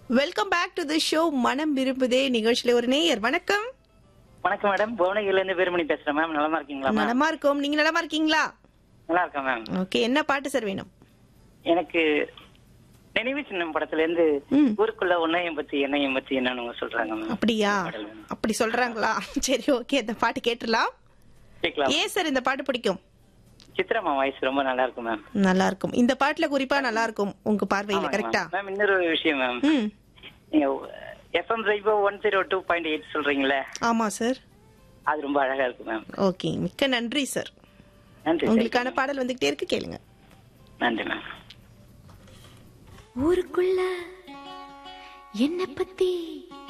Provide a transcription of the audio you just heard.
Welcome back to the show Manam Virumbuthe நிகழ்ச்சியில ஒரு நேயர் வணக்கம் வணக்கம் மேடம் புவனகிரில இருந்து பேருமணி பேசுறேன் மேம் நலமா இருக்கீங்களா மேம் நலமா இருக்கோம் நீங்க நலமா இருக்கீங்களா நல்லா இருக்கேன் மேம் ஓகே என்ன பாட்டு சார் வேணும் எனக்கு நினைவு சின்னம் படத்துல இருந்து ம். ஊருக்குள்ள உன்னையும் பத்தி என்னையும் பத்தி என்னன்னு சொல்றாங்க மேம் அப்படியா பாடல் வேணும். அப்படி சொல்றாங்களா சரி ஓகே இந்த பாட்டு கேட்டுடலாம் கேட்கலாம் ஏன் சார் இந்த பாட்டு பிடிக்கும் சித்ராமா வாய்ஸ் ரொம்ப நல்லா இருக்கும் மேம் நல்லா இருக்கும் இந்த பாட்டுல குறிப்பா நல்லா இருக்கும் உங்க பார்வையில கரெக்டா மேம் இன்னொரு விஷயம் மேம் ம் நீங்க FM rainbow one zero two point eight சொல்றீங்களே ஆமா சார் அது ரொம்ப அழகா இருக்கு மேம் ஓகே மிக்க நன்றி சார் நன்றி உங்களுக்கான பாடல் வந்துகிட்டே இருக்கு கேளுங்க நன்றி மேம் ஊருக்குள்ள என்ன பத்தி